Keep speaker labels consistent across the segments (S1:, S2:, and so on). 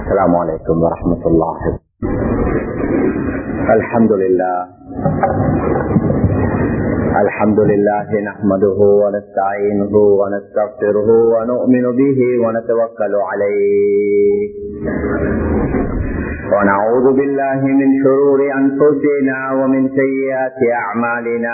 S1: السلام عليكم ورحمة الله الحمد لله الحمد لله نحمده ونستعينه ونستغفره ونؤمن به ونتوكل عليه ونعوذ بالله من شرور أنفسنا ومن سيئات أعمالنا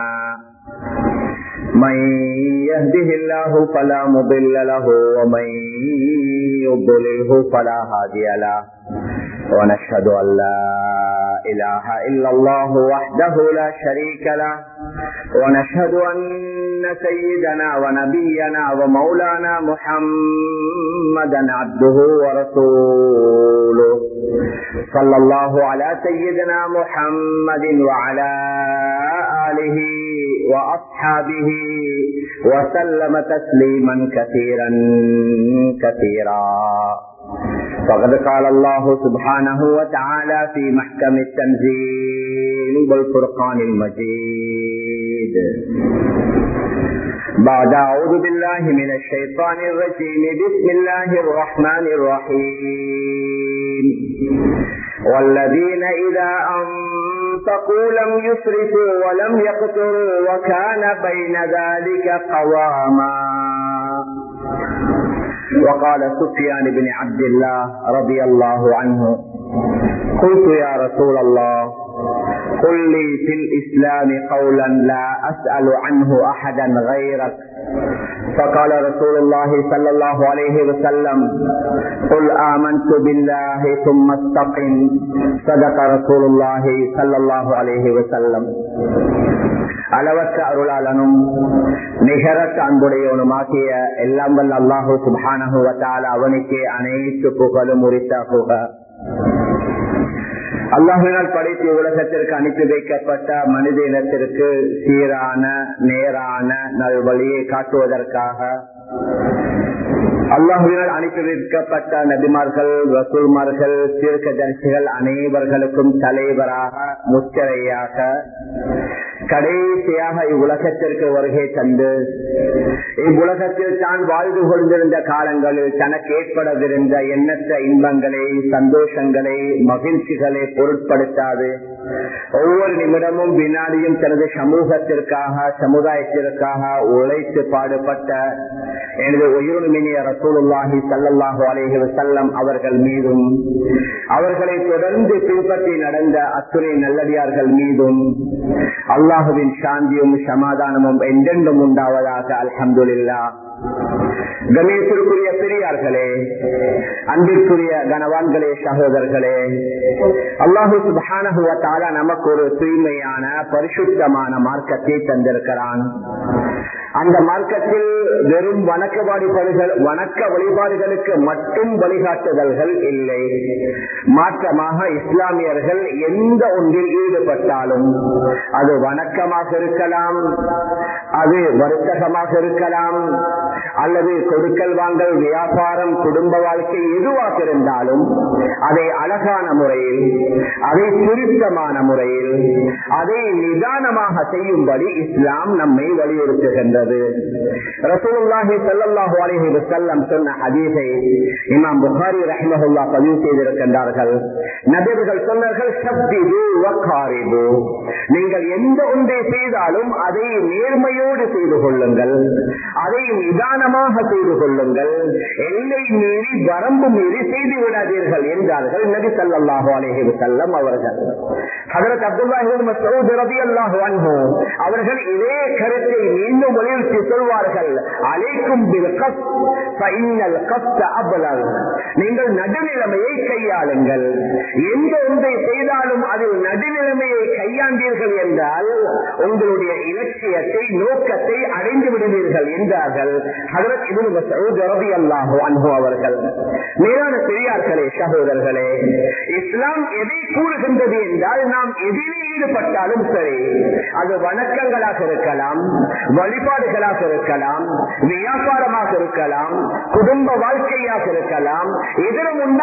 S1: من يهده الله فلا مضل له ومن يضلله فلا هادي له ونشهد أن لا إله إلا الله وحده لا شريك له ونشهد أن سيدنا ونبينا ومولانا محمدا عبده ورسوله صلى الله على سيدنا محمد وعلى آله وأصحابه وسلم تسليما كثيرا كثيرا فقد قال الله سبحانه وتعالى في محكم التنزيل والفرقان المجيد بعد أعوذ بالله من الشيطان الرجيم بسم الله الرحمن الرحيم والذين إذا أنفقوا لم يسرفوا ولم يقتروا وكان بين ذلك قواما وقال سفيان بن عبد الله رضي الله عنه قلت يا رسول الله قل لي في الإسلام قولا لا أسأل عنه أحدا غيرك فقال رسول الله صلى الله عليه وسلم قل آمنت بالله ثم استقم صدق رسول الله صلى الله عليه وسلم அளவற்ற அருளாளனும் நிகரற்ற அன்புடையவனுமாகிய எல்லாம் வல்ல அல்லாஹூ சுபானகுவத்தால் அவனுக்கே அனைத்து புகழும் உரித்தாகுக அல்லாஹினால் படைத்து உலகத்திற்கு அனுப்பி வைக்கப்பட்ட மனித இனத்திற்கு சீரான நேரான நல்வழியை காட்டுவதற்காக அல்லாஹுவினால் அனுப்பி வைக்கப்பட்ட நபிமார்கள் ரசூல்மார்கள் தீர்க்க தரிசிகள் அனைவர்களுக்கும் தலைவராக முச்சரையாக கடைசியாக இவ்வுலகத்திற்கு வருகை தந்து இவ்வுலகத்தில் தான் வாழ்ந்து கொண்டிருந்த காலங்களில் தனக்கு ஏற்படவிருந்த எண்ணற்ற இன்பங்களை சந்தோஷங்களை மகிழ்ச்சிகளை பொருட்படுத்தாது ஒவ்வொரு நிமிடமும் வினாடியும் தனது சமூகத்திற்காக சமுதாயத்திற்காக உழைத்து பாடுபட்ட எனது உயிருமினிய ரசூலுல்லாஹி சல்லாஹு அலேஹி வசல்லம் அவர்கள் மீதும் அவர்களை தொடர்ந்து பின்பற்றி நடந்த அத்துணை நல்லடியார்கள் மீதும் அல்லாஹுவின் சாந்தியும் சமாதானமும் என்றென்றும் உண்டாவதாக அல்ஹம்துல்லா கணேசருக்குரிய பெரியார்களே அன்பிற்குரிய கனவான்களே சகோதரர்களே அல்லாஹு சுபானகுவத்தால நமக்கு ஒரு தூய்மையான பரிசுத்தமான மார்க்கத்தை தந்திருக்கிறான் அந்த மார்க்கத்தில் வெறும் வணக்க வழிபாடுகள் வணக்க வழிபாடுகளுக்கு மட்டும் வழிகாட்டுதல்கள் இல்லை மாற்றமாக இஸ்லாமியர்கள் எந்த ஒன்றில் ஈடுபட்டாலும் அது வணக்கமாக இருக்கலாம் அது வர்த்தகமாக இருக்கலாம் அல்லது கொடுக்கல் வாங்கல் வியாபாரம் குடும்ப வாழ்க்கை எதுவாக இருந்தாலும் அதை அழகான முறையில் அதை சுருக்கமான முறையில் அதை நிதானமாக செய்யும்படி இஸ்லாம் நம்மை வலியுறுத்துகின்றது ரசூலுல்லாஹி ஸல்லல்லாஹு அலைஹி வஸல்லம் சொன்ன ஹதீஸை இமாம் புகாரி ரஹ்மஹுல்லாஹ் பதிவு செய்திருக்கின்றார்கள் நபிகள் சொன்னார்கள் சப்திது வகாரிது நீங்கள் எந்த ஒன்றை செய்தாலும் அதை நேர்மையோடு செய்து கொள்ளுங்கள் அதை நிதானமாக செய்து கொள்ளுங்கள் எல்லை மீறி வரம்பு மீறி செய்து விடாதீர்கள் என்றார்கள் நபி ஸல்லல்லாஹு அலைஹி வஸல்லம் அவர்கள் ஹஜரத் அப்துல்லாஹி இப்னு மஸ்ஊத் ரலியல்லாஹு அன்ஹு அவர்கள் இதே கருத்தை மீண்டும் வலியுறுத்தி சொல்வார்கள் அலைக்கும் பில் கஸ் ஃபஇன்னல் கஸ் அப்லல் நீங்கள் நடுநிலைமையை கையாளுங்கள் எந்த ஒன்றை செய்தாலும் அதில் நடுநிலைமையை கையாண்டீர்கள் என்றால் உங்களுடைய இலட்சியத்தை நோக்கத்தை அடைந்து விடுவீர்கள் என்றார்கள் ஹதரத் இப்னு மஸ்ஊத் ரலியல்லாஹு அன்ஹு அவர்கள் மேலான பெரியார்களே சகோதரர்களே இஸ்லாம் எதை கூறுகின்றது என்றால் நாம் எதிலே ஈடுபட்டாலும் சரி அது வணக்கங்களாக இருக்கலாம் வழிபாடுகளாக இருக்கலாம் வியாபாரமாக இருக்கலாம் குடும்ப வாழ்க்கையாக இருக்கலாம் எதிலும் உண்டாக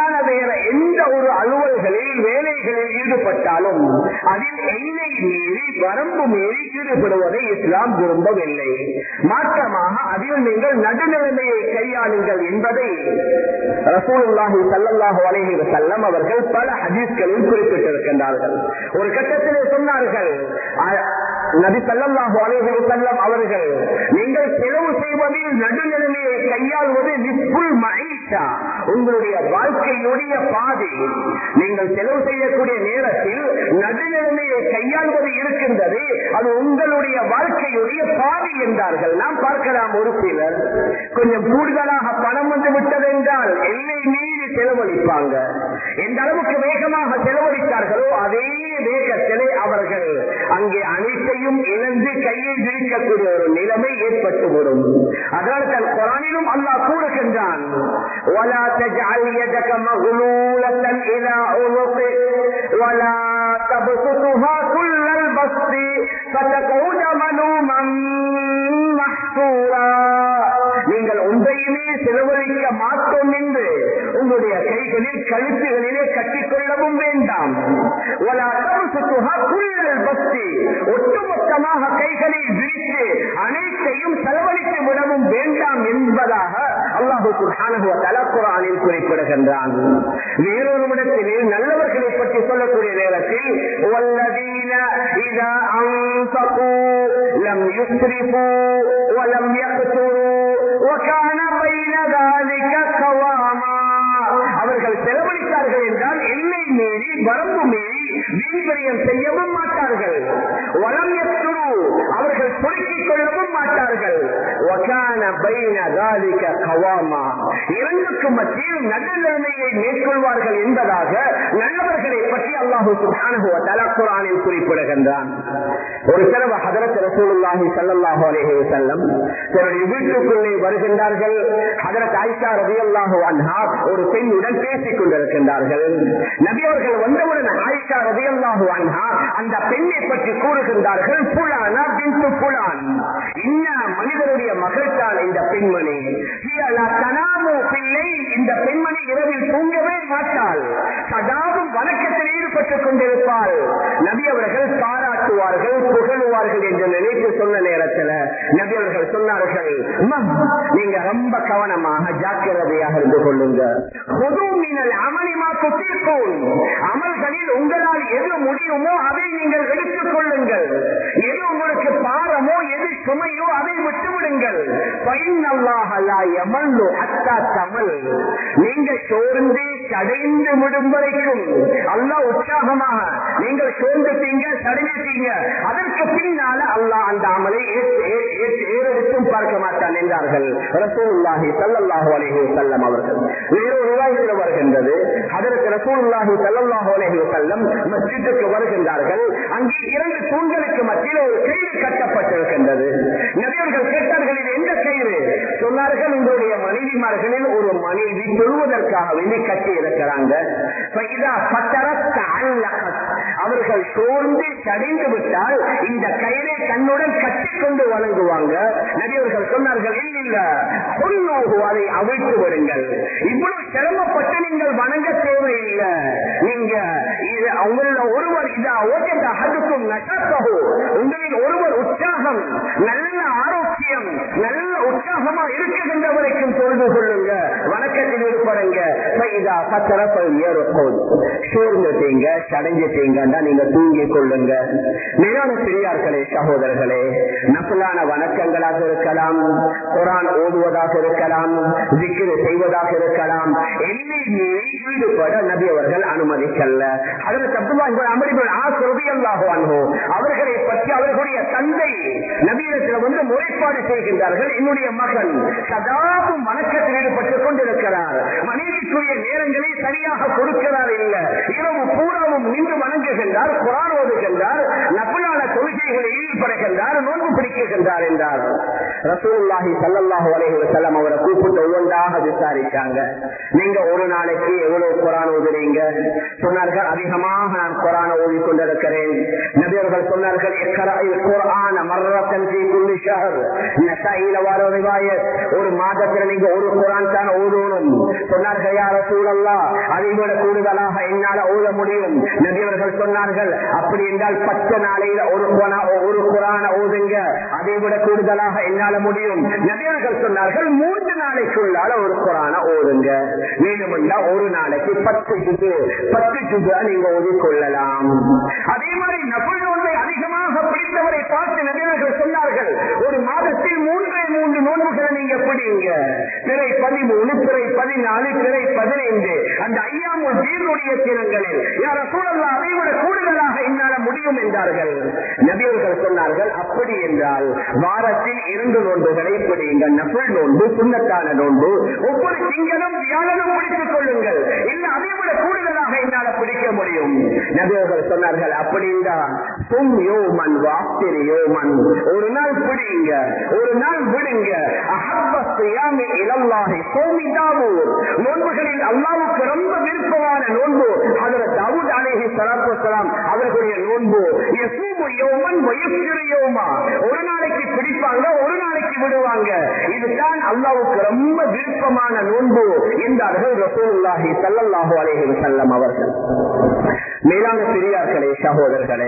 S1: மாற்றமான வேற எந்த ஒரு அலுவல்களில் வேலைகளில் ஈடுபட்டாலும் அதில் எல்லை மீறி வரம்பு மீறி ஈடுபடுவதை இஸ்லாம் விரும்பவில்லை மாற்றமாக அதில் நீங்கள் நடுநிலைமையை கையாளுங்கள் என்பதை ரசூலுல்லாஹி ஸல்லல்லாஹு அலைஹி வஸல்லம் அவர்கள் பல ஹதீஸ்களில் குறிப்பிட்டிருக்கின்றார்கள் ஒரு கட்டத்திலே சொன்னார்கள் அ- நபி ஸல்லல்லாஹு அலைஹி வஸல்லம் அவர்கள் நீங்கள் செலவு செய்வதில் நடுநிலைமையை கையாள்வது நிஸ்புல் மஈஷா உங்களுடைய வாழ்க்கையுடைய பாதி நீங்கள் செலவு செய்யக்கூடிய நேரத்தில் நடுநிலைமையை கையாள்வது இருக்கின்றது அது உங்களுடைய வாழ்க்கையுடைய பாதி என்றார்கள் நாம் பார்க்கலாம் ஒரு சிலர் கொஞ்சம் கூடுதலாக பணம் வந்து விட்டது என்றால் எல்லை மீறி செலவழிப்பாங்க எந்த அளவுக்கு வேகமாக செலவழித்தார்களோ அதே வேகத்திலே அவர்கள் அங்கே அனைத்தையும் இழந்து கையை விரிக்கக்கூடிய ஒரு நிலைமை ஏற்பட்டுவிடும் அதனால் தன் குரானிலும் அல்லாஹ் கூறுகின்றான் وَلَا تَجْعَلْ يَدَكَ مَغْلُولَةً إِلَى عُنُقِكَ وَلَا تَبْسُطْهَا كُلَّ الْبَسْطِ فَتَقْعُدَ مَلُومًا محسورا நீங்கள் ஒன்றையுமே செலவழிக்க மாட்டோம் என்று உங்களுடைய கைகளில் கழுத்துகளிலே கட்டிக்கொள்ளவும் வேண்டாம் وَلَا تَبْسُطْهَا كُلَّ الْبَسْطِ ஒட்டுமொத்தமாக கைகளில் விரித்து அனைத்தையும் செலவழித்து விடவும் வேண்டாம் என்பதாக அல்லாஹு சுப்ஹானஹு வ தஆலா குர்ஆனில் குறிப்பிடுகின்றான் வேறொரு இடத்திலே நல்லவர்களை பற்றி சொல்லக்கூடிய நேரத்தில் வல்லதீன இதா அன்ஃபகு லம் யுஸ்ரிஃபு வ லம் யக்துரு வ கான பைன ذلك قواما அவர்கள் செலவழித்தார்கள் என்றால் எல்லை மீறி வரம்பு மீறி வீண்வரியம் செய்யவும் மாட்டார்கள் வலம் எத்துரு அவர்கள் சுருக்கிக் கொள்ளவும் மாட்டார்கள் வகான பைன ذلك قواما இரண்டுக்கு மத்தியில் நடுநிலைமையை மேற்கொள்வார்கள் என்பதாக நல்லவர்களை பற்றி அல்லாஹு சுப்ஹானஹு வ தஆலா குர்ஆனில் குறிப்பிடுகின்றான் ஒரு தடவை ஹதரத் ரசூலுல்லாஹி ஸல்லல்லாஹு அலைஹி வஸல்லம் தன்னுடைய வீட்டுக்குள்ளே வருகின்றார்கள் ஹதரத் ஆயிஷா ரலியல்லாஹு அன்ஹா ஒரு பெண்ணுடன் பேசிக் கொண்டிருக்கின்றார்கள் நபி அவர்கள் வந்தவுடன் ஆயிஷா ரலியல்லாஹு அன்ஹா அந்த பெண்ணை பற்றி கூறுகின்றார்கள் புலானா பின்து புலான் இன்ன மனிதருடைய மகள் தான் இந்த பெண்மணி ஹியலா தனாமு பிள்ளை இந்த பெண்மணி இரவில் தூங்கவே மாட்டாள் சதாவும் வணக்கத்தில் ஈடுபட்டுக் கொண்டிருப்பாள் நபி அவர்கள் பாராட்டுவார்கள் புகழுவார்கள் என்று நினைத்து சொன்ன நேரத்தில் நபி அவர்கள் சொன்னார்கள் "அம்மா, நீங்க ரொம்ப கவனமாக ஜாக்கிரதையாக இருந்து கொள்ளுங்க பொது மீனல் அமளிமா குத்திருக்கும் அமல்களில் உங்களால் எது முடியுமோ அதை நீங்கள் எடுத்துக் கொள்ளுங்கள் எது உங்களுக்கு பாரமோ எது சுமையோ அதை விட்டுவிடுங்கள் தமிழ் நீங்க சோர்ந்து சடைந்து விடும் வரைக்கும் அல்லாஹ் உற்சாகமாக நீங்கள் சோர்ந்துட்டீங்க சடைஞ்சிட்டீங்க அதற்கு பின்னால அல்லாஹ் அந்த அமலை ஏற்று- ஏற்று- ஏற்று- ஏறெடுத்தும் பார்க்க மாட்டான் என்றார்கள் ரசூலுல்லாஹி ஸல்லல்லாஹு அலைஹி வஸல்லம் அவர்கள் வேறொரு ரிவாயத்தில் வருகின்றது அதற்கு ரசூலுல்லாஹி ஸல்லல்லாஹு அலைஹி வஸல்லம் மஸ்ஜிதுக்கு வருகின்றார்கள் அங்கே இரண்டு தூண்களுக்கு மத்தியில் ஒரு கயிறு கட்டப்பட்டிருக்கின்றது நபியர்கள் கேட்டார்கள் இது எந்த கயிறு சொன்னார்கள் உங்களுடைய மனைவிமார்களில் ஒரு மனைவி தொழுவதற்காக வேண்டி கட்டி இருக்கிறாங்க فإذا فترت تعلقت. அவர்கள் சோர்ந்து சடைந்து விட்டால் இந்த கயிறை தன்னுடன் கட்டிக்கொண்டு வணங்குவாங்க நபியவர்கள் சொன்னார்கள் "இல்ல, இல்ல பொன்னோகு அதை அவிழ்த்து விடுங்கள் இவ்வளவு சிரமப்பட்டு நீங்கள் வணங்க தேவையில்லை நீங்க இது உங்கள ஒருவர் இதா ஓஜத அஹதுக்கும் நஷத்தஹு உங்களில் ஒருவர் உற்சாகம் நல்ல ஆரோக்கியம் நல்ல உற்சாகமா இருக்குகின்ற வரைக்கும் தொழுது கொள்ளுங்க வணக்கத்தில் ஈடுபடுங்க இதா பத்தரப்பல் ஏறும் சோர்ந்துட்டீங்க சடைஞ்சிட்டீங்கன்னா நீங்க தூங்கிக் கொள்ளுங்க மேலான பெரியார்களே சகோதரர்களே நசலான வணக்கங்களாக இருக்கலாம் குரான் ஓதுவதாக இருக்கலாம் திக்கிரு செய்வதாக இருக்கலாம் எல்லை மீறி ஈடுபட நபி அவர்கள் அனுமதிக்கல்ல அதற்கு அப்துல்லா அமரிபுல் ஆசிரியல்லாக அவர்களை பற்றி அவர்களுடைய தந்தை நபீனத்தில் வந்து முறைப்பாடு செய்கின்றார்கள் என்னுடைய மகன் சதாவும் வணக்கத்தில் ஈடுபட்டுக் கொண்டிருக்கிறார் மனைவிக்குரிய நேரங்களை சரியாக கொடுக்கிறார் இல்ல இரவு பூராவும் நின்று வணங்குகின்றார் குரான் ஓதுகின்றார் நப்பலான தொழுகைகளில் ஈடுபடுகின்றார் நோன்பு பிடிக்கின்றார் என்றார் ரசூலுல்லாஹி ஸல்லல்லாஹு அலைஹி வஸல்லம் அவரை கூப்பிட்டு ஒவ்வொன்றாக விசாரிச்சாங்க நீங்க ஒரு நாளைக்கு எவ்வளவு குரான் ஓதுறீங்க சொன்னார்கள் அதிகமாக நான் குரான் ஓதி கொண்டிருக்கிறேன் நபி அவர்கள் அவர்கள் சொன்னார்கள் குர்ஆன மர்ரத்தன் ஃபீ குல்லி ஷஹர் நஸாயில வர ரிவாயத் ஒரு மாதத்துல நீங்க ஒரு குர்ஆன் தான் ஓதணும் சொன்னார்கள் யா ரசூலல்லாஹ் அதை விட கூடுதலாக என்னால ஓத முடியும் நபி அவர்கள் சொன்னார்கள் அப்படி என்றால் பத்து நாளையில ஒரு குர்ஆன ஒரு குர்ஆன ஓதுங்க அதை விட கூடுதலாக என்னால முடியும் நபி அவர்கள் சொன்னார்கள் மூன்று நாளைக்குள்ளால ஒரு குர்ஆன ஓதுங்க வேணுமென்றா ஒரு நாளைக்கு பத்து ஜுது பத்து ஜுதா நீங்க ஓதிக்கொள்ளலாம் அதே மாதிரி நபுல் நோன்பை அதிகமாக பிடித்தவரை பார்த்து நபியர்கள் சொன்னார்கள் ஒரு மாதத்தில் மூன்றே மூன்று நோன்புகளை நீங்க பிடிங்க பிறை பதிமூணு பிறை பதினாலு பிறை பதினைந்து அந்த ஐயாமுல் வீருடைய தினங்களில் யார சூழல்லா அதை விட கூடுதலாக என்னால முடியும் என்றார்கள் நபியர்கள் சொன்னார்கள் அப்படி என்றால் வாரத்தில் இரண்டு நோன்புகளை பிடிங்க நபுல் நோன்பு சுண்ணத்தான நோன்பு ஒவ்வொரு திங்களும் வியாழனும் பிடித்துக் கொள்ளுங்கள் இல்ல அதை விட கூடுதலாக என்னால பிடிக்க முடியும் நபியர்கள் சொன்னார்கள் அப்படின்னா தும் யோமன் வாஸ்திரி யோமன் ஒரு நாள் பிடிங்க ஒரு நாள் விடுங்க அஹப்ப சியாமி இலல்லாஹி சோமி தாவூர் நோன்புகளில் அல்லாவுக்கு ரொம்ப விருப்பமான நோன்பு அதில் தாவூத் அலேஹி சலாத்து வசலாம் அவர்களுடைய நோன்பு யசூமு யோமன் வயசுகிற யோமா ஒரு நாளைக்கு பிடிப்பாங்க ஒரு நாளைக்கு விடுவாங்க இதுதான் அல்லாவுக்கு ரொம்ப விருப்பமான நோன்பு என்றார்கள் ரசூலுல்லாஹி ஸல்லல்லாஹு அலைஹி வஸல்லம் அவர்கள் மேலான பெரியார்களே சகோதரர்களே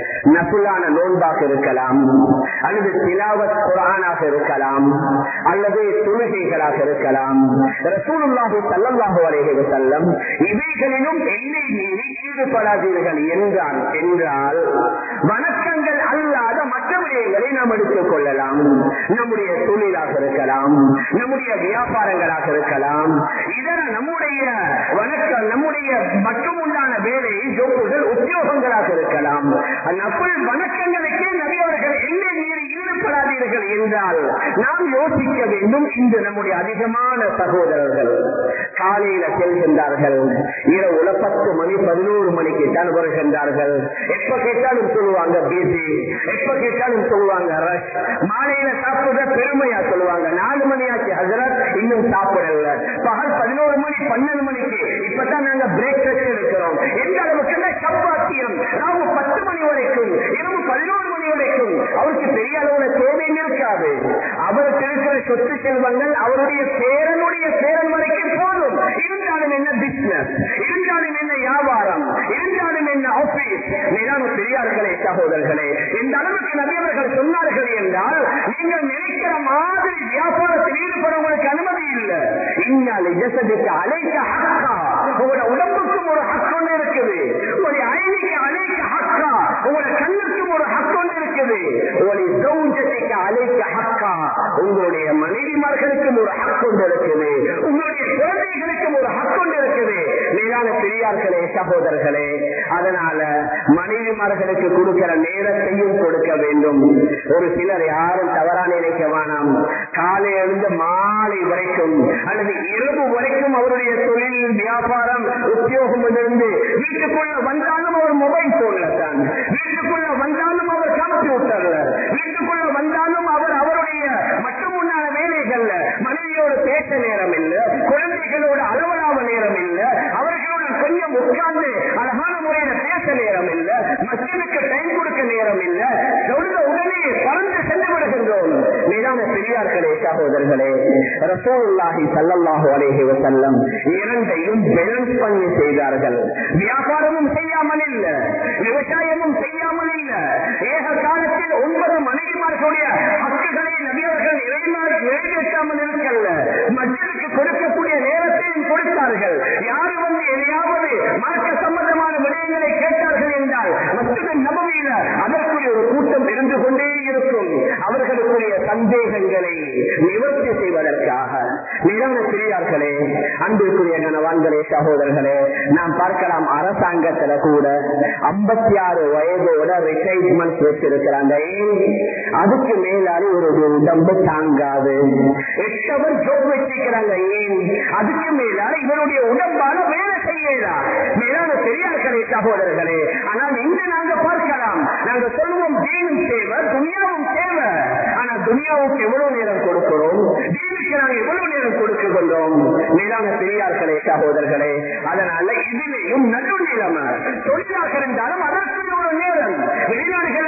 S1: நசுலான நோன்பாக இருக்கலாம் அல்லது திலாவத் குரானாக இருக்கலாம் அல்லது தொழுகைகளாக இருக்கலாம் ரசூலுல்லாஹி ஸல்லல்லாஹு அலைஹி வஸல்லம் இவைகளிலும் எல்லை மீறி ஈடுபடாதீர்கள் என்றால் என்றால் வணக்கங்கள் அல்லாத மற்ற விடயங்களை நாம் எடுத்துக் கொள்ளலாம் நம்முடைய தொழிலாக இருக்கலாம் நம்முடைய வியாபாரங்களாக இருக்கலாம் இதர நம்முடைய வணக்கம் நம்முடைய மற்றும் உண்டான வேலை ஜோப்புகள் உத்தியோகங்களாக இருக்கலாம் நபுல் வணக்கங்களுக்கே நபியவர்கள் எல்லை மீறி ஈடுபடாதீர்கள் என்றால் நாம் யோசிக்க வேண்டும் இன்று நம்முடைய அதிகமான சகோதரர்கள் காலையில செல்கின்றார்கள் இரவுல பத்து மணி பதினோரு மணிக்கு தான் வருகின்றார்கள் எப்ப கேட்டாலும் சொல்லுவாங்க பிசி எப்ப கேட்டாலும் சொல்லுவாங்க ரஷ் மாலையில சாப்பிடுற பெருமையா சொல்லுவாங்க நாலு மணி ஆச்சு ஹசரத் இன்னும் சாப்பிடல பகல் பதினோரு மணி பன்னெண்டு மணிக்கு இப்பதான் நாங்க பிரேக் எடுக்கிறோம் எந்த அளவுக்கு சப்பாத்தியம் நாம பத்து மணி வரைக்கும் இரவு பதினோரு மணி வரைக்கும் அவருக்கு பெரிய அளவுல தேவை இருக்காது அவருக்கு இருக்கிற சொத்து செல்வங்கள் அவருடைய பேரனுடைய பேரன் வரைக்கும் போதும் இருந்தாலும் என்ன பிசினஸ் இருந்தாலும் என்ன வியாபாரம் இருந்தாலும் என்ன ஆபீஸ் மேலான பெரியார்களே சகோதரர்களே இந்த அளவுக்கு நபியவர்கள் சொன்னார்கள் என்றால் நீங்கள் நினைக்கிற மாதிரி வியாபாரத்தில் ஈடுபட உங்களுக்கு அனுமதி இல்லை இன்னாலே ஜசதுக்கு அழைக்க ஹக்கா உங்களோட உடம்புக்கும் ஒரு ஹக்கு ஒன்று இருக்குது உங்களுடைய அயனிக்கு அழைக்க ஹக்கா உங்களோட கண்ணுக்கும் ஒரு ஹக்கு ஒன்று இருக்குது உங்களுடைய சௌஜத்துக்கு அழைக்க ஹக்கா உங்களுடைய மனைவிமார்களுக்கும் ஒரு ஹக்கு ஒன்று இருக்குது உங்களுடைய குழந்தைகளுக்கும் ஒரு ஹக்கு ஒன்று இருக்குது மேலான பெரியார்களே சகோதரர்களே அதனால மனைவிமார்களுக்கு கொடுக்கிற நேரத்தையும் கொடுக்க வேண்டும் ஒரு சிலர் யாரும் தவறா நினைக்க வேணாம் காலை எழுந்து மாலை வரைக்கும் அல்லது இரவு வரைக்கும் அவருடைய தொழில் வியாபாரம் உத்தியோகம் இருந்து வீட்டுக்குள்ள வந்தாலும் அவர் மொபைல் போன்ல தான் வீட்டுக்குள்ள வந்தாலும் அவர் கம்ப்யூட்டர்ல வீட்டுக்குள்ள வந்தாலும் அவர் அவருடைய மற்றும் உண்டான வேலைகள்ல மனைவியோட பேச நேரம் இல்ல குழந்தைகளோட அளவலாவ நேரம் இல்ல அவர்களோட கொஞ்சம் உட்கார்ந்து அழகான முறையில பேச நேரம் இல்ல மசிதுக்கு டைம் கொடுக்க நேரம் இல்ல சொல்ற உடனே பறந்து சென்று விடுகின்றோம் மேலான பெரியார்களே சகோதரர்களே ரசோல்லாஹி சல்லல்லாஹு அலைஹி வஸல்லம் இரண்டையும் பேலன்ஸ் பண்ணி செய்தார்கள் வியாபாரமும் செய்யாமல் இல்ல விவசாயமும் செய்யாமல் இல்ல ஏக காலத்தில் ஒன்பது மனைவிமார்களுடைய ஹக்குகளை நபியவர்கள் நிறைவேற்றாமல் இருக்கல்ல மற்றதுக்கு கொடுக்கக்கூடிய நேரத்தையும் கொடுத்தார்கள் யாரு வந்து எதையாவது மார்க்க சம்பந்தமான விடயங்களை கேட்டார்கள் என்றால் மற்றது நபவியில அதற்குரிய ஒரு கூட்டம் இருந்து கொண்டே இருக்கும் அவர்களுக்குரிய சந்தேகங்களை நிவர்த்தி செய்வதற்காக நிலவ பெரியார்களே அன்பிற்குரிய கணவான்களே சகோதரர்களே நாம் பார்க்கலாம் அரசாங்கத்துல கூட ஐம்பத்தி ஆறு வயதோட ரிட்டைர்மெண்ட் வச்சிருக்கிறாங்க ஏன் அதுக்கு மேலான ஒரு உடம்பு தாங்காது எட்டவர் ஜோப் வச்சிருக்கிறாங்க ஏன் அதுக்கு மேலான இவருடைய உடம்பால வேலை செய்யலா மேலான பெரியார்களே சகோதரர்களே ஆனால் இன்று நாங்க பார்க்கலாம் நாங்க சொல்லுவோம் தீனும் தேவை துணியாவும் தேவை ஆனா துனியாவுக்கு எவ்வளவு நேரம் கொடுக்கிறோம் தீனுக்கு நாங்க எவ்வளவு நேரம் கொடுக்கின்றோம் மேலான பெரியார்களே சகோதரர்களே அதனால இதிலேயும் நல்ல நிலைமை தொழிலாக இருந்தாலும் அதற்கு ஒரு நேரம் வெளிநாடுகள்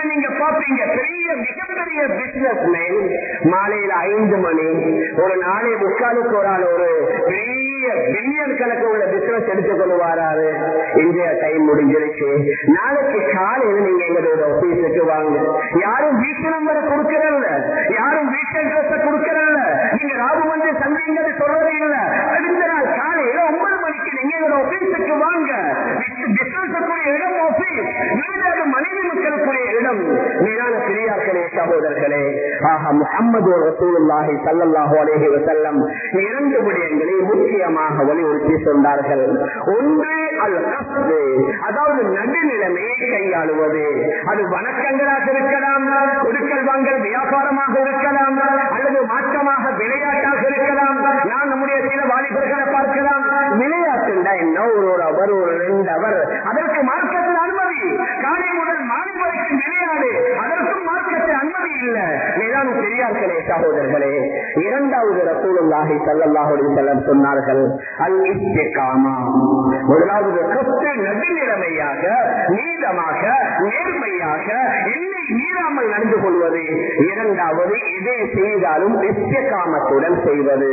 S1: பாப்பீங்க பெரிய மிகப்பெரிய பிசினஸ் மேன் மாலையில ஐந்து மணி ஒரு நாளை முக்காலுக்கு ஒரு ஆள் ஒரு பெரிய பில்லியன் கணக்கு உள்ள பிசினஸ் எடுத்துக்கொண்டு வராரு இந்தியா டைம் முடிஞ்சிருச்சு நாளைக்கு காலையில நீங்க எங்களோட ஆபீஸுக்கு வாங்க யாரும் வீட்டு நம்பரை கொடுக்கறல்ல யாரும் வீட்டு அட்ரஸ் கொடுக்கறல்ல நீங்க ராகு வந்து சந்திங்கிறது சொல்றதே இல்ல அடுத்த நாள் காலையில ஒன்பது மணிக்கு நீங்க எங்களோட ஆபீஸுக்கு வாங்க பிசினஸுக்குரிய இடம் ஆபீஸ் வீடு மனைவி மக்களுக்குரிய இடம் மேலான பெரியார்களே சகோதரர்களே ஆஹா முகமது ரசூலுல்லாஹி ஸல்லல்லாஹு அலைஹி வஸல்லம் இரண்டு விடயங்களை முக்கியமாக வலியுறுத்தி சொன்னார்கள் ஒன்று அல் கஸ்து அதாவது நடுநிலைமையை கையாளுவது அது வணக்கங்களாக இருக்கலாம் கொடுக்கல் வாங்கல் வியாபாரமாக இருக்கலாம் அல்லது மாற்றமாக விளையாட்டாக இருக்கலாம் நான் நம்முடைய சில வாலிபர்களை பார்க்கலாம் விளையாட்டுண்டா என்ன ஒரு ஒரு அவர் ஒரு ரெண்டு அவர் அதற்கு மார்க்கத்தில் அனுமதி காலை முதல் மாலை வரைக்கும் விளையாடு அதற்கும் மார்க்கத்தில் அனுமதி இல்ல மேலான பெரியார்களே சகோதரர்களே இரண்டாவது ரசூலுல்லாஹி ஸல்லல்லாஹு அலைஹி வஸல்லம் சொன்னார்கள் அல் இஸ்திகாமா முதலாவது கத்து நடுநிலைமையாக நீளமாக நேர்மையாக என்னை மீறாமல் நடந்து கொள்வது இரண்டாவது எதை செய்தாலும் நித்தியகாமத்துடன் செய்வது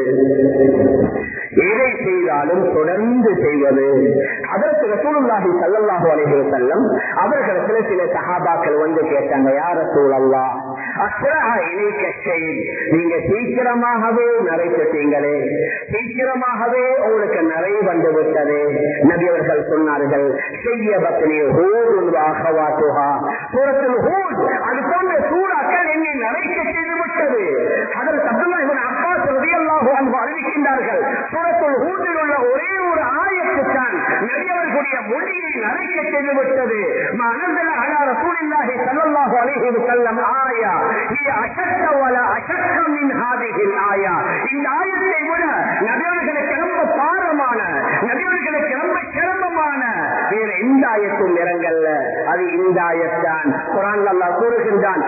S1: எதை செய்தாலும் தொடர்ந்து செய்வது அதற்கு ரசூலுல்லாஹி ஸல்லல்லாஹு அலைஹி வஸல்லம் அவர்களுக்கு சில சஹாபாக்கள் வந்து கேட்டாங்க யார் ரசூலல்லா அஸ்ரஹா இலைக்க ஷை நீங்க சீக்கிரமாகவே நிறைவேற்றீங்களே சீக்கிரமாகவே உங்களுக்கு நிறை வந்து விட்டது நபி அவர்கள் சொன்னார்கள் செய்ய பத்னி ஹூதுன் வாகவாத்துஹா சூரத்தில் ஹூத் அது போன்ற சூறாக்கள் என்னை நிறைக்க செய்து விட்டது அதற்கு அப்துல்லா இவன் அப்பாஸ் ரலியல்லாஹு அன்ஹு அறிவிக்கின்றார்கள் சூரத்துல் ஹூதில் உள்ள ஒரே ஒரு ஆயத்து தான் நபியவர்களுடைய மொழியை நிறைக்க செய்து விட்டது மனதில் அலா ரசூலில்லாஹி ஸல்லல்லாஹு அலைஹி வஸல்லம் ஆயா ஹி அஷக்க வல அஷக்க மின் ஹாதிஹில் ஆயா இந்த ஆயத்தை விட நபியவர்களுக்கு ரொம்ப பாரமான நபியவர்களுக்கு ரொம்ப சிரமமான வேற எந்த ஆயத்தும் இறங்கல்ல அது இந்த ஆயத்தான் குரான் அல்லாஹ் கூறுகின்றான்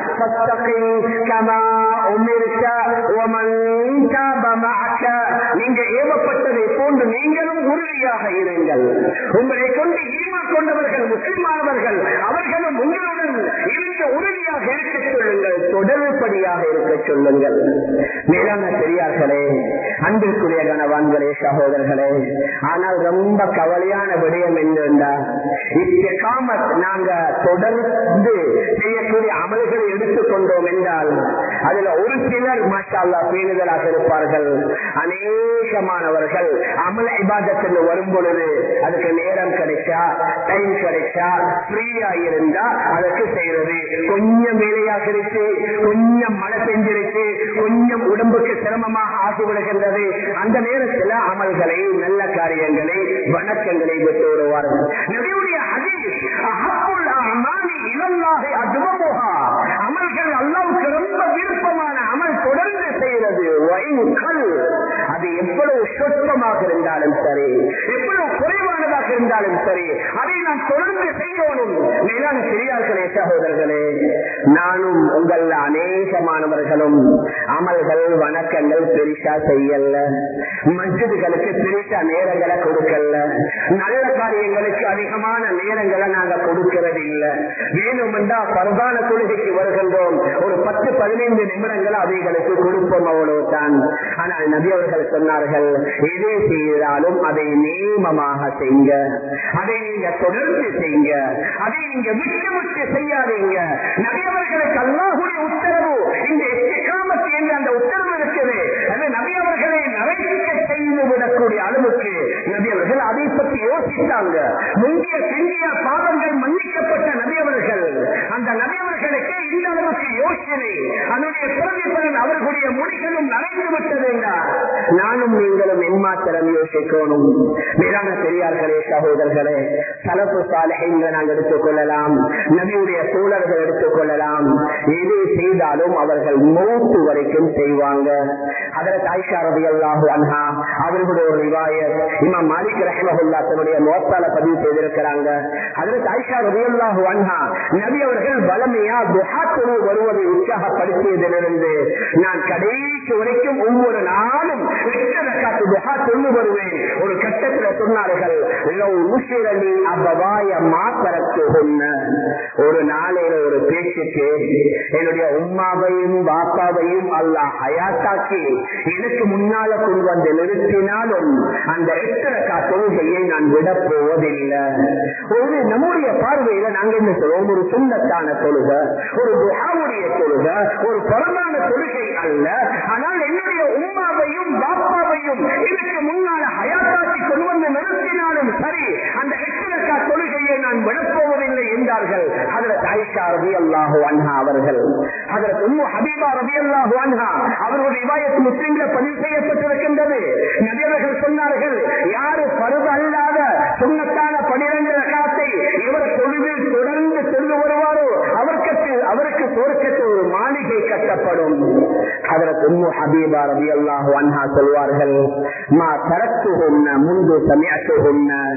S1: கமா உமிர்க ஒமன் மஅக நீங்க ஏவப்பட்டதை போன்று நீங்களும் உறுதியாக இருங்கள் உங்களை கொண்டு ஈமா கொண்டவர்கள் முஸ்லிமானவர்கள் அவர்களும் உங்களுடன் இருக்க உறுதியாக இருக்க சொல்லுங்கள் தொடர்படியாக இருக்க சொல்லுங்கள் மேலான பெரியார்களே அன்பிற்குரிய கணவான்களே சகோதரர்களே ஆனால் ரொம்ப கவலையான விடயம் என்னென்றா இக்காமத் நாங்க தொடர்ந்து செய்யக்கூடிய அமல்களை எடுத்துக்கொண்டோம் என்றால் அதுல ஒரு சிலர் மாஷால்லா பேணுதலாக இருப்பார்கள் அநேகமானவர்கள் அமல் இபாதத்தில் வரும் பொழுது அதுக்கு நேரம் கிடைச்சா டைம் கிடைச்சா ஃப்ரீயா இருந்தா அதற்கு செய்யறது கொஞ்சம் வேலையாக இருக்கு கொஞ்சம் மழை பெஞ்சிருக்கு கொஞ்சம் உடம்புக்கு சிரமமாக ஆகிவிடுகின்றது அந்த நேரத்தில் அமல்களை நல்ல காரியங்களை வணக்கங்களை விட்டு வருவார்கள் நபியுடைய ஹதீஸ் அஹப்புல் அமாலி இலல்லாஹி அத்வமுஹா அமல்கள் அல்லாஹ்வுக்கு ரொம்ப விருப்பமான அமல் தொடர்ந்து செய்யறது வைங்கல் அது எவ்வளவு சொற்பமாக இருந்தாலும் சரி எவ்வளவு குறைவானதாக இருந்தாலும் சரி அதை நாம் தொடர்ந்து செய்யணும் மேலான பெரியார்களே சகோதரர்களே நானும் உங்கள் அநேகமானவர்களும் அமல்கள் வணக்கங்கள் பெரிசா செய்யல மஸ்ஜிதுகளுக்கு பெரிசா நேரங்களை கொடுக்கல நல்ல காரியங்களுக்கு அதிகமான நேரங்களை நாங்க கொடுக்கிறது இல்ல வேணுமென்றா பரதான தொழுகைக்கு வருகின்றோம் ஒரு பத்து பதினைந்து நிமிடங்கள் அவைகளுக்கு கொடுப்போம் அவ்வளவுதான் ஆனால் நபி அவர்கள் சொன்னார்கள் எதை செய்தாலும் அதை நியமமாக செய்யுங்க அதை நீங்க தொடர்ந்து செய்யுங்க அதை நீங்க விட்டு விட்டு செய்யாதீங்க நபி அவர்களுக்கு அல்லாஹுடைய உத்தரவு இந்த எக்காமத்து என்று அந்த உத்தரவு இருக்குது அது நபி அவர்களை நிறைவேற்ற செய்து விடக்கூடிய அளவுக்கு நபி அவர்கள் அதை பற்றி யோசித்தாங்க முந்தைய பிந்திய பாவங்கள் மன்னிக்கப்பட்ட நபி அவர்கள் அந்த நபி அவர்களுக்கு இந்த அளவுக்கு யோசனை அதனுடைய பிரதிபலன் அவர்களுடைய மொழிகளும் நனைந்து விட்டது என்றார் நானும் நீங்களும் எம்மாத்திரம் யோசிக்கணும் மேலான பெரியார்களே சகோதரர்களே சலப்பு சாலைகளை நாங்கள் எடுத்துக் கொள்ளலாம் நபியுடைய தோழர்கள் எடுத்துக் கொள்ளலாம் எது செய்தாலும் அவர்கள் மூத்து வரைக்கும் செய்வாங்க அதில் தாய்ஷா ரவி அல்லாஹு அன்ஹா அவர்களுடைய ஒரு ரிவாயத் இமாம் மாலிக் ரஹ்மஹுல்லா தன்னுடைய மோத்தால பதிவு செய்திருக்கிறாங்க அதற்கு ஆயிஷா ரலியல்லாஹு அன்ஹா நபி அவர்கள் வளமையா துஹா தொழு வருவதை உற்சாகப்படுத்தியதிலிருந்து நான் கடைசி வரைக்கும் ஒவ்வொரு நாளும் எட்டரை காத்து துஹா தொழு வருவேன் ஒரு கட்டத்துல சொன்னார்கள் லவ் உஷிரலி அவ்வவாய மாத்தரத்து ஒரு நாளையில ஒரு பேச்சுக்கு என்னுடைய உம்மாவையும் பாப்பாவையும் அல்லாஹ் ஹயாத்தாக்கி எனக்கு முன்னால கொண்டு வந்து நிறுத்தினாலும் அந்த எட்டரக்கா தொழுகையை நான் விட போவதில்லை ஒரு நம்முடைய பார்வையில நாங்க என்ன சொல்லுவோம் ஒரு சுண்ணத்தான தொழுக ஒரு துஹாவுடைய தொழுக ஒரு புறமான தொழுகை அல்ல ஆனால் என்னுடைய உம்மாவையும் பாப்பாவையும் எனக்கு முன்னால ஹயாத்தாக்கி கொண்டு வந்து நிறுத்தினாலும் சரி அந்த எட்டரக்கா தொழுகையை நான் விடப்போவதில்லை என்றார்கள் அதற்கு ஆயிஷா ரவி அல்லாஹு அன்ஹா அவர்கள் அதற்கு உம்மு ஹபீபா ரவி அல்லாஹு அன்ஹா அவர்களுடைய ரிவாயத் முஸ்லிம்ல பதிவு செய்யப்பட்டிருக்கின்றது நபியவர்கள் சொன்னார்கள் யாரு பருவ அல்லாத சுண்ணத்தான பனிரெண்டு ரகாத்தை இவர் தொழுவில் தொடர்ந்து சென்று வருவாரோ அவருக்கு அவருக்கு தோற்கத்து ஒரு மாளிகை கட்டப்படும் அதற்கு உம்மு ஹபீபா ரவி அல்லாஹு அன்ஹா சொல்வார்கள் மா தரத்து முன்பு சமயத்து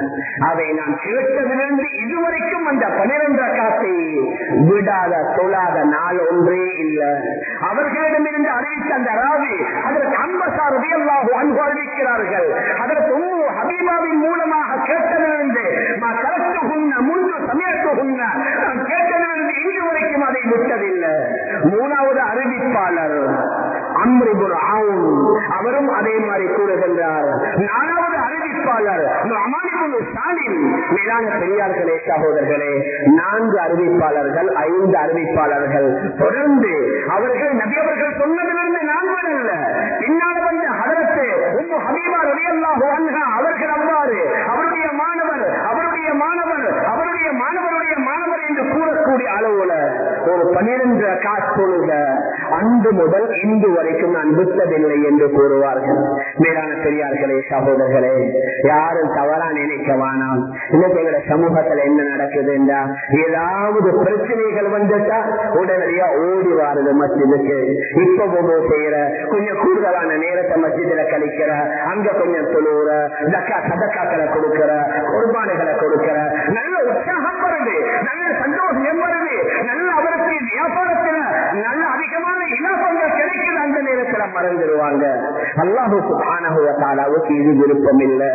S1: அதை நான் கேட்டதிலிருந்து இதுவரைக்கும் அந்த பனிரெண்டு காசை விடாத தொழாத நாள் ஒன்றே இல்லை அவர்களிடமிருந்து அறிவித்த அந்த ராவி அதற்கு அம்பசா ரவியல்லாஹு அன்பு அறிவிக்கிறார்கள் அதற்கு உம்மு ஹபீபாவின் மூலமாக கேட்டதிலிருந்து நான் கலத்து உண்ண முன்பு சமயத்து உண்ண நான் கேட்டதிலிருந்து இன்று வரைக்கும் அதை விட்டதில்லை மூணாவது அறிவிப்பாளர் அம்ரிபுர் ஆவும் அவரும் அதே மாதிரி கூறுகின்றார் நாலாவது அறிவிப்பாளர் அமானிபுல் ஸ்டாலின் மேலான பெரியார்களே சகோதரர்களே நான்கு அறிவிப்பாளர்கள் ஐந்து அறிவிப்பாளர்கள் தொடர்ந்து அவர்கள் நபி அவர்கள் சொன்னதிலிருந்து நான்கு அல்ல பின்னால் வந்த ஹதரத்து உம்மு ஹபீபா ரலியல்லாஹு அன்ஹா அவர்கள் அவ்வாறு அவருடைய மாணவர் அவருடைய மாணவர் அவருடைய மாணவருடைய மாணவர் என்று கூறக்கூடிய அளவுல ஒரு பன்னிரண்டு காசொழுக அன்று முதல் இன்று வரைக்கும் நான் விட்டதில்லை என்று கூறுவார்கள் மேலான பெரியார்களே சகோதரர்களே யாரும் தவறா நினைக்க வேணாம் இன்னைக்கு எங்க சமூகத்துல என்ன நடக்குது என்றா ஏதாவது பிரச்சனைகள் வந்துட்டா உடனடியா ஓடி வாருது மஸ்ஜிதுக்கு இப்ப போதோ செய்யற கொஞ்சம் கூடுதலான நேரத்தை மஸ்ஜிதுல கழிக்கிற அங்க கொஞ்சம் தொழுவுற தக்கா சதக்காக்களை கொடுக்கிற குர்பானைகளை கொடுக்கிற நல்ல உற்சாகம் வருது நல்ல சந்தோஷம் வருது நல்ல அவருக்கு வியாபாரத்துல நல்ல அதிகமான இலாபங்கள் கிடைக்குது அந்த நேரத்துல மறந்துடுவாங்க அல்லாஹு சுபானகுவத்தாலாவுக்கு இது விருப்பம் இல்லை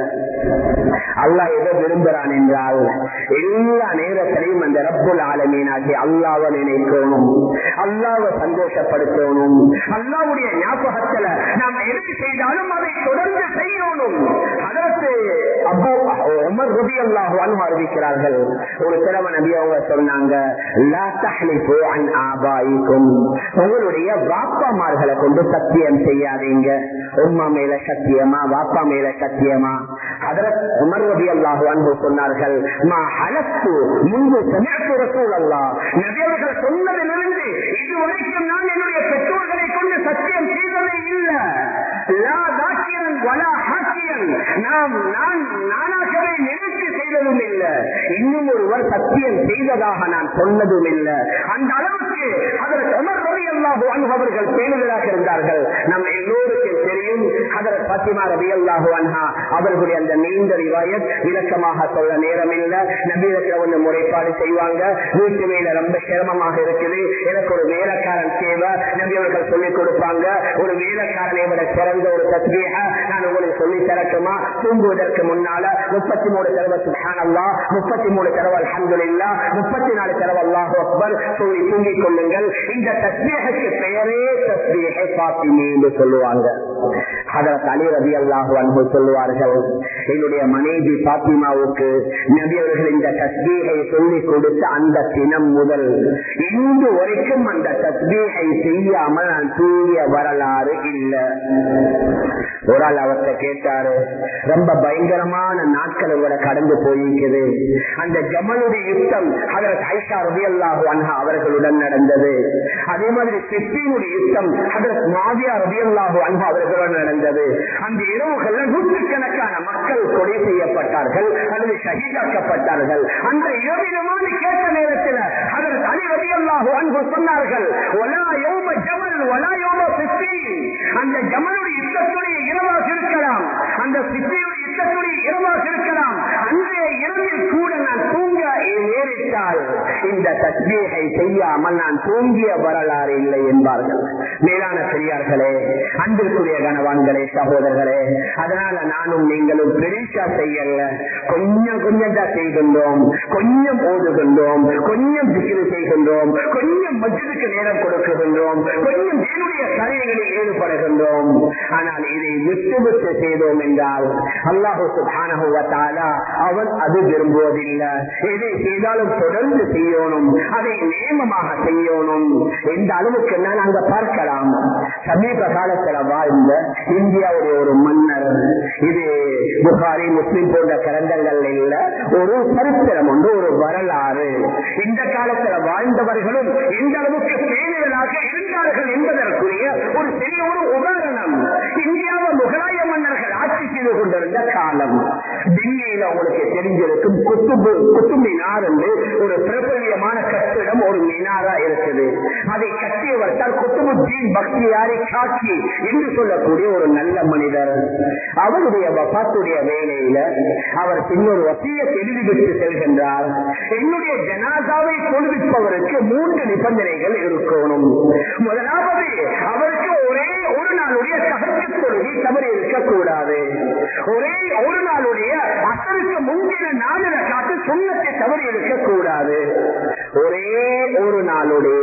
S1: அல்லாஹ் எதை விரும்புறான் என்றால் எல்லா நேரத்திலையும் அந்த ரப்புல் ஆலமீனாகி அல்லாவை நினைக்கணும் அல்லாவை சந்தோஷப்படுத்தணும் அல்லாவுடைய ஞாபகத்துல நாம் எது செய்தாலும் அதை தொடர்ந்து செய்யணும் அதற்கு அப்போ உமர் ரபி அல்லாஹ் அறிவிக்கிறார்கள் ஒரு சிறவ நபி அவங்க சொன்னாங்க லா தஹ்லிஃபு அன் ஆபாயிக்கும் உங்களுடைய வாப்பாமார்களை கொண்டு சத்தியம் செய்யாதீங்க உம்மா மேல சத்தியமா வாப்பா மேல சத்தியமா அதற்கு உமர் ரபி அல்லாஹ் அன்பு சொன்னார்கள் மா ஹலத்து முன்பு சமயத்து ரசூல் அல்லாஹ் நபியவர்கள் சொன்னதிலிருந்து இதுவரைக்கும் நான் என்னுடைய பெற்றோர்களை கொண்டு சத்தியம் செய்ததே இல்லை லா தாக்கியன் வலா ஹாக்கியன் நாம் நான் நானாகவே நினைத்து செய்ததும் இல்லை இன்னும் ஒருவர் சத்தியம் செய்ததாக நான் சொன்னதும் இல்லை அந்த அளவுக்கு அதற்கு உமர் ரவி அல்லாஹு அனுபவர்கள் பேணுதலாக இருந்தார்கள் நம் எல்லோருக்கும் தெரியும் அதற்கு பத்திமா ரவி அல்லாஹு அன்ஹா அவர்களுடைய அந்த நீண்ட ரிவாயத் விளக்கமாக சொல்ல நேரம் இல்லை நபீரத்தில் ஒன்று முறைப்பாடு செய்வாங்க வீட்டு வேலை ரொம்ப சிரமமாக இருக்குது எனக்கு ஒரு வேலைக்காரன் தேவை நபி அவர்கள் சொல்லிக் கொடுப்பாங்க ஒரு வேலைக்காரனை விட சிறந்த ஒரு தஸ்பீக நான் உங்களுக்கு சொல்லி தரட்டுமா தூங்குவதற்கு முன்னால முப்பத்தி மூணு தடவை சுஹானல்லா முப்பத்தி மூணு தடவை அல்ஹம்துலில்லா முப்பத்தி நாலு தடவை அல்லாஹ் அக்பர் சொல்லி தூங்கிக் கொள்ளுங்கள் இந்த தஸ்பீகக்கு பெயரே தஸ்பீகை பாத்திமி என்று சொல்லுவாங்க அதற்கு அலி ரவி அல்லாஹு அன்பு சொல்லுவார்கள் என்னுடைய மனைவி பாத்திமாவுக்கு நபி அவர்கள் இந்த தஸ்பீகை சொல்லிக் கொடுத்த அந்த தினம் முதல் இன்று வரைக்கும் அந்த தஸ்பீகை செய்யாமல் நான் தூங்கிய வரலாறு இல்லை ஒரு ஆள் அவர்கிட்ட கேட்டாரு ரொம்ப பயங்கரமான நாட்கள் உங்களை கடந்து போயிருக்குது அந்த ஜமலுடைய யுத்தம் அதற்கு ஐஷா ரவி அல்லாஹு அன்ஹா அவர்களுடன் நடந்தது அதே மாதிரி சிப்பினுடைய யுத்தம் அதற்கு மாவியா ரவி அல்லாஹு அன்ஹா அவர்களுடன் நடந்தது அந்த இரவுகள்ல நூற்றுக்கணக்கான மக்கள் கொலை செய்யப்பட்டார்கள் அல்லது ஷஹீதாக்கப்பட்டார்கள் அந்த இரவிலுமான கேட்ட நேரத்தில் அதற்கு அலி ரவி ரலியல்லாஹு அன்ஹு சொன்னார்கள் வலா யௌம ஜமல் வலா யௌம சித்தீன் அந்த ஜமலுடைய யுத்தத்துடைய இரவாக இருக்கலாம் அந்த சித்தியுடைய யுத்தத்துடைய இரவாக இருக்கலாம் அன்றைய இரவில் கூட நான் தூங்க நேரிட்டால் இந்த தஸ்மீகை செய்யாமல் நான் தூங்கிய வரலாறு இல்லை என்பார்கள் மேலான பெரியார்களே அன்பிற்குரிய கணவான்களே சகோதரர்களே அதனால நானும் நீங்களும் பெருசா செய்யல கொஞ்சம் கொஞ்சம் தான் செய்கின்றோம் கொஞ்சம் ஓதுகின்றோம் கொஞ்சம் திகிரு செய்கின்றோம் கொஞ்சம் மஜ்ஜுக்கு நேரம் கொடுக்குகின்றோம் கொஞ்சம் என்னுடைய காரியங்களில் ஈடுபடுகின்றோம் ஆனால் இதை விட்டு விட்டு செய்தோம் என்றால் அல்லாஹு சுபானஹு வத்தாலா அவன் அது விரும்புவதில்லை எதை செய்தாலும் தொடர்ந்து செய்யணும் அதை நியமமாக செய்யணும் எந்த அளவுக்கு நான் அங்க பார்க்கலாம் சமீப காலத்துல வாழ்ந்த இந்தியாவுடைய ஒரு மன்னர் இது புகாரி முஸ்லிம் போன்ற கிரந்தங்கள் இல்ல ஒரு சரித்திரம் உண்டு ஒரு வரலாறு இந்த காலத்துல வாழ்ந்தவர்களும் எந்த அளவுக்கு பேணிகளாக இருந்தார்கள் என்பதற்குரிய ஒரு பெரிய ஒரு உதாரணம் இந்தியாவை முகலாய மன்னர்கள் ஆட்சி செய்து கொண்டிருந்த காலம் டெல்லியில உங்களுக்கு தெரிஞ்சிருக்கும் குத்துபு குத்து மினார் என்று ஒரு பிரபல்யமான கட்டிடம் ஒரு மினாரா இருக்குது அதை கட்டியவர் தான் குத்துபுத்தீன் பக்தியாரி சாட்சி என்று சொல்லக்கூடிய ஒரு நல்ல மனிதர் அவருடைய வபாத்துடைய வேலையில அவர் பின்னொரு வசிய எழுதிவிட்டு செல்கின்றார் என்னுடைய ஜனாதாவை தொழுவிப்பவருக்கு மூன்று நிபந்தனைகள் இருக்கணும் முதலாவது அவருக்கு ஒரே ஒரு நாளுடைய சகஜ தொழுகை தவறு இருக்கக்கூடாது ஒரே ஒரு நாளுடைய அசலுக்கு முந்தின நாளில காட்டு சுண்ணத்தை தவறு இருக்கக்கூடாது ஒரே ஒரு நாளுடைய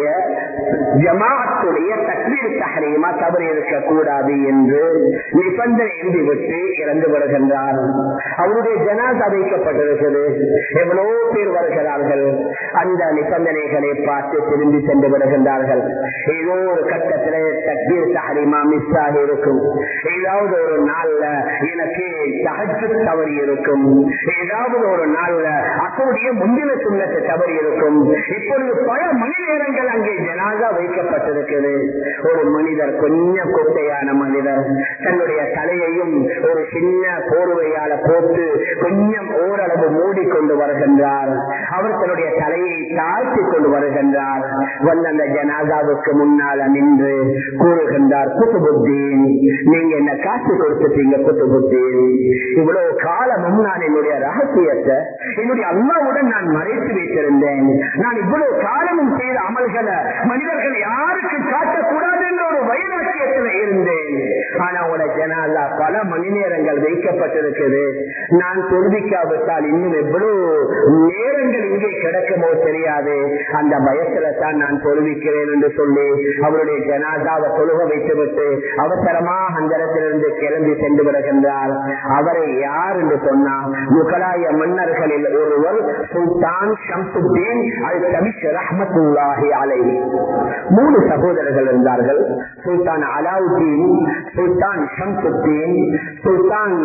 S1: ஜமாத்துடைய தக்வீர் தஹரீமா தவறு இருக்கக்கூடாது என்று நிபந்தனை எழுதிவிட்டு இறந்து விடுகின்றார் அவருடைய ஜனாசா வைக்கப்பட்டிருக்கிறது எவ்வளவு பேர் வருகிறார்கள் அந்த நிபந்தனைகளை பார்த்து திரும்பி சென்று விடுகின்றார்கள் ஏதோ ஒரு கட்டத்தில் தக்வீர் தஹரீமா மிஸ் ஆகி இருக்கும் ஏதாவது ஒரு நாள்ல எனக்கு தகச்சு தவறி இருக்கும் ஏதாவது ஒரு நாள்ல அப்போடைய முந்தின சுண்ணத்தை தவறி இருக்கும் இப்பொழுது பல மணி நேரங்கள் அங்கே ஜனாதா வைக்கப்பட்டிருக்கிறது ஒரு மனிதர் கொஞ்சம் குட்டையான மனிதர் தன்னுடைய தலையையும் ஒரு சின்ன போர்வையால போட்டு கொஞ்சம் ஓரளவு மூடிக்கொண்டு வருகின்றார் அவர் தன்னுடைய தலையை தாழ்த்தி கொண்டு வருகின்றார் வந்து அந்த ஜனாதாவுக்கு முன்னால நின்று கூறுகின்றார் குத்துபுத்தீன் நீங்க என்ன காசு கொடுத்துட்டீங்க குத்துபுத்தீன் இவ்வளவு காலமும் நான் என்னுடைய ரகசியத்தை என்னுடைய அம்மாவுடன் நான் மறைத்து வைத்திருந்தேன் நான் இவ்வளவு காலமும் செய்த அமல்களை மனிதர்கள் யாருக்கு காட்டக்கூடாது என்ற ஒரு வைராக்கியத்தில் இருந்தேன் ஆனா உங்களோட ஜனாலா பல மணி நேரங்கள் வைக்கப்பட்டிருக்குது நான் தொழுவிக்காவிட்டால் இன்னும் எவ்வளவு நேரங்கள் இங்கே கிடக்குமோ தெரியாது அந்த பயத்துல தான் நான் தொழுவிக்கிறேன் என்று சொல்லி அவருடைய ஜனாதாவை தொழுக வைத்துவிட்டு அவசரமா அந்த இடத்திலிருந்து கிளம்பி சென்று விடுகின்றார் அவரை யார் என்று சொன்னார் முகலாய மன்னர்களில் ஒருவர் சுல்தான் ஷம்சுத்தீன் அல் தமிஷ் ரஹமத்துல்லாஹி அலை மூணு சகோதரர்கள் இருந்தார்கள் சுல்தான் அலாவுத்தீன் சுல்தான் ஷம்சுத்தீன் சுல்தான்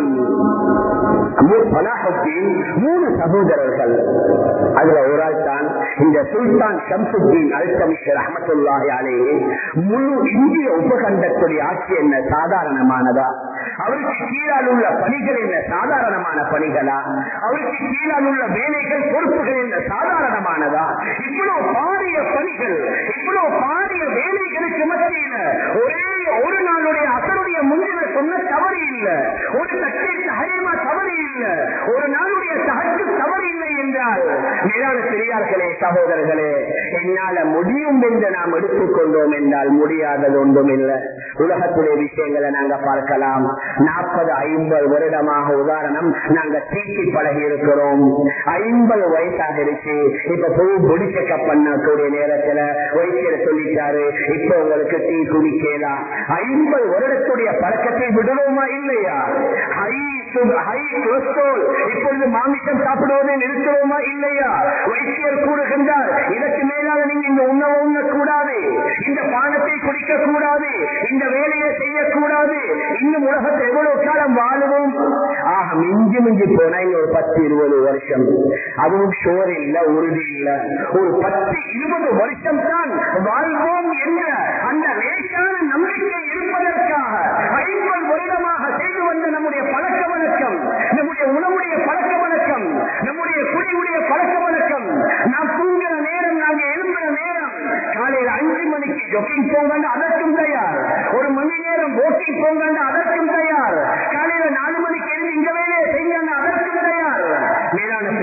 S1: மூணு சகோதரர்கள் அதுல ஒரு ஆள் தான் இந்த சுல்தான் ஷம்சுத்தீன் அல் தமிஷ் ரஹமத்துல்லாஹி அலை முழு இந்திய உபகண்டத்துடைய ஆட்சி என்ன சாதாரணமானதா அவருக்கு கீழால் உள்ள பணிகள் என்ன சாதாரணமான பணிகளா அவருக்கு கீழால் உள்ள வேலைகள் பொறுப்புகள் என்ன சாதாரணமானதா இவ்வளவு பாரிய பணிகள் இவ்வளவு பாரிய வேலைகளுக்கு மத்தியில ஒரே ஒரு நாளுடைய அசருடைய முன்னில சொன்ன தவறு இல்ல ஒரு தட்டிற்கு ஹரிமா தவறு இல்ல ஒரு நாளுடைய சகஜு தவறு இல்லை என்றால் மேலான பெரியார்களே சகோதரர்களே என்னால முடியும் என்று நாம் எடுத்துக்கொண்டோம் என்றால் முடியாதது ஒன்றும் இல்லை உலகத்துடைய விஷயங்களை நாங்க பார்க்கலாம் நாற்பது ஐம்பது வருடமாக உதாரணம் நாங்க தீட்டி பழகி இருக்கிறோம் ஐம்பது வயசாக இருக்கு இப்ப போய் பொடி செக்கப் பண்ணக்கூடிய நேரத்துல வைத்தியர் சொல்லிட்டாரு இப்ப உங்களுக்கு டீ குடிக்கலாம் ஐம்பது வருடத்துடைய பழக்கத்தை விடுவோமா இல்லையா ஹை ஹை கொலஸ்ட்ரால் இப்பொழுது மாமிசம் சாப்பிடுவதை நிறுத்துவோமா இல்லையா வைத்தியர் கூறுகின்றார் இதற்கு மேலாக நீங்க இந்த உணவு உண்ணக்கூடாது இந்த பானத்தை குடிக்க கூடாது இந்த வேலையை செய்யக்கூடாது இன்னும் உலகத்தில் எவ்வளவு காலம் வாழுவோம் ஆக மிஞ்சி மிஞ்சி போனா ஒரு பத்து இருபது வருஷம் அதுவும் ஷோர் இல்ல உறுதி இல்ல ஒரு பத்து இருபது வருஷம் தான் வாழ்வோம் என்ற அந்த லேசான நம்பிக்கை இருப்பதற்காக ஐம்பது வருடமாக செய்து வந்த நம்முடைய பழக்க வழக்கம் நம்முடைய உணவுடைய பழக்க வழக்கம் நம்முடைய குடியுடைய பழக்க வழக்கம் நாம் தூங்குற நேரம் நாங்கள் எழும்புற நேரம்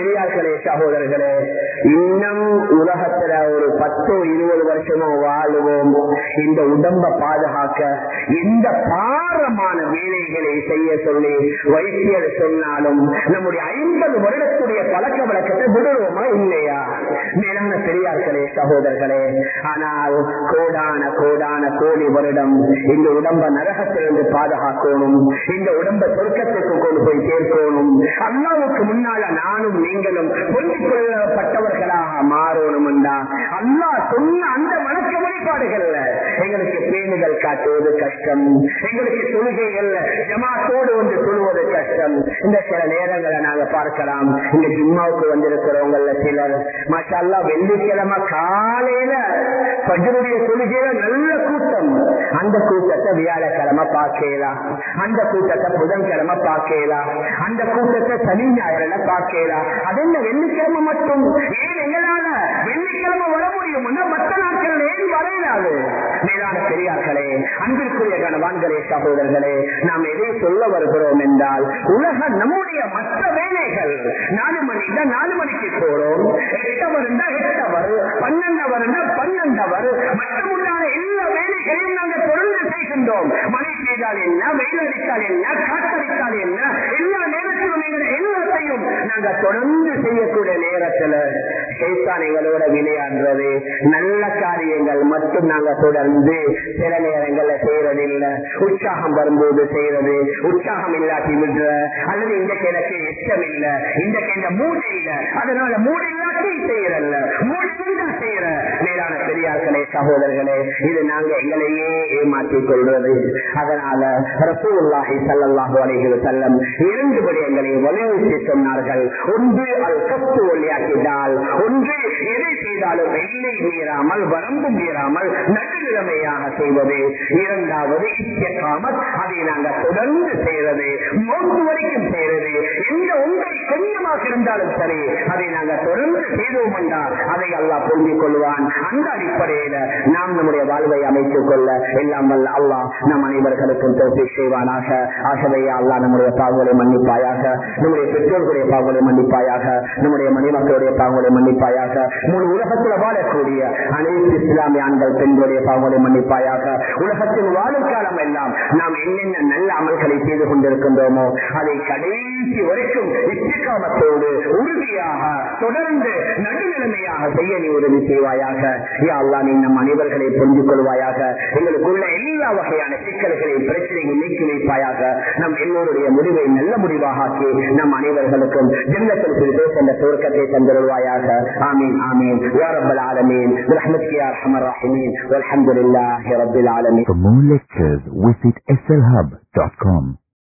S1: பெரியார்களே சகோதரர்களே இன்னும் உலகத்துல ஒரு பத்தோ இருபது வருஷமோ வாழுவோம் இந்த உடம்ப பாதுகாக்க எந்த பாரமான வேலைகளை செய்ய சொல்லி வைத்தியர் சொன்னாலும் நம்முடைய ஐம்பது வருடத்துடைய பழக்க வழக்கத்தை விடுவோமா இல்லையா மேலான பெரியார்களே சகோதரர்களே ஆனால் கோடான கோடான கோடி வருடம் இந்த உடம்ப நரகத்திலிருந்து பாதுகாக்கணும் இந்த உடம்ப சொர்க்கத்துக்கு கொண்டு போய் சேர்க்கணும் அல்லாவுக்கு முன்னால நானும் நீங்களும் பொருந்திக் கொள்ளப்பட்டவர்களாக மாறணும் அல்லா சொன்ன அந்த வணக்க வழிபாடுகள்ல எங்களுக்கு பேணுதல் காட்டுவது கஷ்டம் எங்களுக்கு தொழுகைகள் ஜமாத்தோடு வந்து சொல்வது கஷ்டம் இந்த சில நேரங்களை நாங்க பார்க்கலாம் இந்த ஜிம்மாவுக்கு வந்திருக்கிறவங்கள சிலர் மற்றல்லா வெள்ளிக்கிழமை காலையில பஜருடைய தொழுகையில நல்ல கூட்டம் அந்த கூட்டத்தை வியாழக்கிழமை பார்க்கலாம் அந்த கூட்டத்தை புதன்கிழமை பார்க்கலாம் அந்த கூட்டத்தை சனி ஞாயிறுல பார்க்கலாம் அது என்ன வெள்ளிக்கிழமை மட்டும் ஏன் எங்களால வெள்ளிக்கிழமை வர முடியும் மற்ற நாட்கள் ஏன் வரையிலாது மேலான பெரியார்களே அன்பிற்குரிய கணவான்களே சகோதரர்களே நாம் எதை சொல்ல வருகிறோம் என்றால் உலக நம்முடைய மற்ற வேலைகள் நாலு மணிக்கு நாலு மணிக்கு போறோம் எட்டவர் எட்டவர் பன்னெண்டவர் பன்னெண்டவர் மற்றமுண்டான எல்லா வேலைகளையும் நாங்கள் தொடர்ந்து செய்கின்றோம் மழை பெய்தால் என்ன வெயில் அடித்தால் என்ன காற்றடித்தால் என்ன எல்லா நேரத்திலும் எங்கள் எல்லாத்தையும் நாங்கள் தொடர்ந்து செய்யக்கூடிய நேரத்தில் சைத்தான் எங்களோட விளையாடுறது நல்ல காரியங்கள் மட்டும் நாங்க தொடர்ந்து சில நேரங்கள்ல செய்யறதில்லை உற்சாகம் வரும்போது செய்யறது உற்சாகம் இல்லாட்டி விடுற அல்லது இன்றைக்கு எனக்கு எச்சம் இல்ல இன்றைக்கு இந்த மூடு இல்ல அதனால மூடு இல்லாட்டி செய்யறல்ல மூடு இருந்தா செய்யற மேலான பெரியார்களே சகோதரர்களே இது நாங்க எங்களையே ஏமாற்றிக் கொள்வது அதனால ரசூல்லாஹி சல்லாஹு அலைஹி வஸல்லம் இரண்டு விடயங்களை வலியுறுத்தி சொன்னார்கள் ஒன்று அல் கப்பு ஒளியாக்கினால் ஒன்று எதை செய்தாலும் எல்லை மீறாமல் வரம்பு மீறாமல் நடுநிலைமையாக செய்வது இரண்டாவது இத்தியக்காமல் அதை நாங்கள் தொடர்ந்து செய்யறது மோக்கு வரைக்கும் செய்யறது எந்த ஒன்றை கொஞ்சமாக இருந்தாலும் சரி அதை நாங்கள் தொடர்ந்து செய்தோம் என்றால் அதை அல்லாஹ் புரிஞ்சிக் கொள்வான் அந்த அடிப்படையில நாம் நம்முடைய வாழ்வை அமைத்துக் கொள்ள எல்லாம் வல்ல அல்லாஹ் நம் அனைவர்களுக்கும் தோப்பி செய்வானாக ஆகவே அல்லாஹ் நம்முடைய பாவங்களை மன்னிப்பாயாக நம்முடைய பெற்றோர்களுடைய பாவங்களை மன்னிப்பாயாக நம்முடைய மணிமக்களுடைய பாவங்களை மன்னிப்பாயாக முழு உலகத்தில் வாழக்கூடிய அனைத்து இஸ்லாமிய ஆண்கள் பெண்களுடைய பாவங்களை மன்னிப்பாயாக உலகத்தில் வாழும் காலம் எல்லாம் நாம் என்னென்ன நல்ல அமல்களை செய்து கொண்டிருக்கின்றோமோ அதை கடைசி வரைக்கும் இஷ்டிகாமத்தோடு உறுதியாக தொடர்ந்து நடுநிலைமையாக செய்ய நீ உதவி செய்வாயாக யா அல்லா நீ நம் அனைவர்களை புரிந்து கொள்வாயாக எங்களுக்குள்ள எல்லா வகையான சிக்கல்களையும் பிரச்சனைகள் நீக்கி வைப்பாயாக நம் எல்லோருடைய முடிவை நல்ல முடிவாக ஆக்கி நம் அனைவர்களுக்கும் ஜென்மத்தில் பேச என்ற துவக்கத்தை தந்திருவாயாக ஆமீன் ஆமீன் யா ரப்பல் ஆலமீன் برحمتك يا ارحم الراحمين والحمد لله رب العالمين
S2: For more lectures, visit slhub.com.